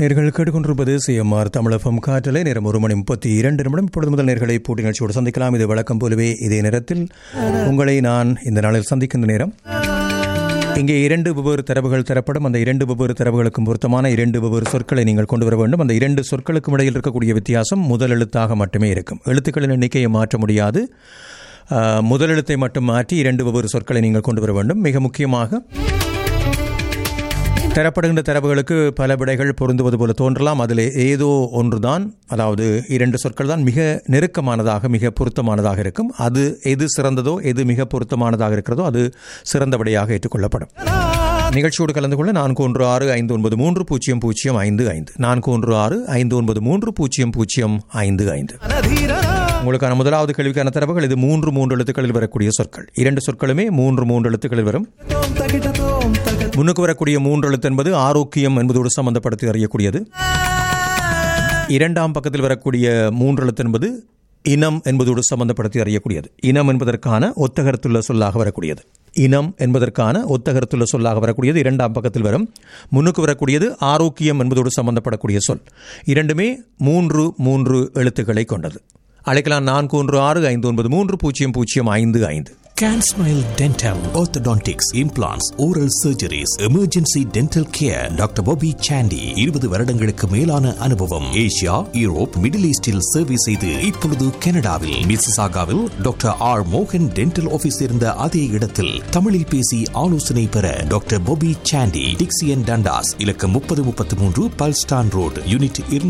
நேர்கள் கேட்டுக்கொண்டிருப்பது சிஎம்ஆர் தமிழகம் காற்றலை நேரம் ஒரு மணி முப்பத்தி இரண்டு நிமிடம் இப்பொழுது முதல் நேர்களை போட்டி நிகழ்ச்சியோடு சந்திக்கலாம் இது வழக்கம் போலவே இதே நேரத்தில் உங்களை நான் இந்த நாளில் சந்திக்கின்ற நேரம் இங்கே இரண்டு வெவ்வேறு தரவுகள் தரப்படும் அந்த இரண்டு வெவ்வேறு தரவுகளுக்கும் பொருத்தமான இரண்டு வெவ்வேறு சொற்களை நீங்கள் கொண்டு வர வேண்டும் அந்த இரண்டு சொற்களுக்கும் இடையில் இருக்கக்கூடிய வித்தியாசம் முதல் எழுத்தாக மட்டுமே இருக்கும் எழுத்துக்களின் எண்ணிக்கையை மாற்ற முடியாது ஆஹ், முதல் எழுத்தை மட்டும் மாற்றி இரண்டு வெவ்வேறு சொற்களை நீங்கள் கொண்டு வர வேண்டும் மிக முக்கியமாக தரப்படுகின்ற தரவுகளுக்கு பல விடைகள் பொருந்துவது போல தோன்றலாம் அதில் ஏதோ ஒன்றுதான் அதாவது இரண்டு சொற்கள் தான் மிக நெருக்கமானதாக மிக பொருத்தமானதாக இருக்கும் அது எது சிறந்ததோ எது மிக பொருத்தமானதாக இருக்கிறதோ அது சிறந்த விடையாக ஏற்றுக்கொள்ளப்படும் நிகழ்ச்சியோடு கலந்து கொள்ள நான்கு ஒன்று ஆறு ஐந்து ஒன்பது மூன்று பூஜ்ஜியம் பூஜ்ஜியம் ஐந்து ஐந்து நான்கு ஒன்று ஆறு ஐந்து ஒன்பது மூன்று பூஜ்ஜியம் பூஜ்ஜியம் ஐந்து ஐந்து உங்களுக்கான முதலாவது கேள்விக்கான தரவுகள் இது மூன்று மூன்று எழுத்துக்களில் வரக்கூடிய சொற்கள் இரண்டு சொற்களுமே மூன்று மூன்று எழுத்துக்களில் வரும் முன்னுக்கு வரக்கூடிய மூன்று எழுத்து என்பது ஆரோக்கியம் என்பதோடு சம்பந்தப்படுத்தி அறியக்கூடியது இரண்டாம் பக்கத்தில் வரக்கூடிய மூன்று எழுத்து என்பது இனம் என்பதோடு சம்பந்தப்படுத்தி அறியக்கூடியது இனம் என்பதற்கான ஒத்தகரத்துள்ள சொல்லாக வரக்கூடியது இனம் என்பதற்கான ஒத்தகரத்துள்ள சொல்லாக வரக்கூடியது இரண்டாம் பக்கத்தில் வரும் முன்னுக்கு வரக்கூடியது ஆரோக்கியம் என்பதோடு சம்பந்தப்படக்கூடிய சொல் இரண்டுமே மூன்று மூன்று எழுத்துக்களை கொண்டது அழைக்கலாம் நான்கு ஒன்று ஆறு ஐந்து ஒன்பது மூன்று பூஜ்ஜியம் பூஜ்ஜியம் ஐந்து ஐந்து Can Smile Dental, Orthodontics, Implants, Oral Surgeries, Emergency Dental Care, doctor Bobby Sandy இருபது வருடங்களுக்கு மேலான அனுபவம் ஏசியா யூரோப் மிடில் ஈஸ்டில் சேவை செய்து இப்பொழுது கனடாவில் மிசிசாகாவில் டாக்டர் ஆர் மோகன் டென்டல் ஆபீஸ் இருந்த அதே இடத்தில் தமிழில் பேசி ஆலோசனை பெற doctor Bobby Sandy Dixie and Dundas இலக்கம் முப்பது முப்பத்தி மூன்று பல்ஸ்டான் ரோடு யூனிட்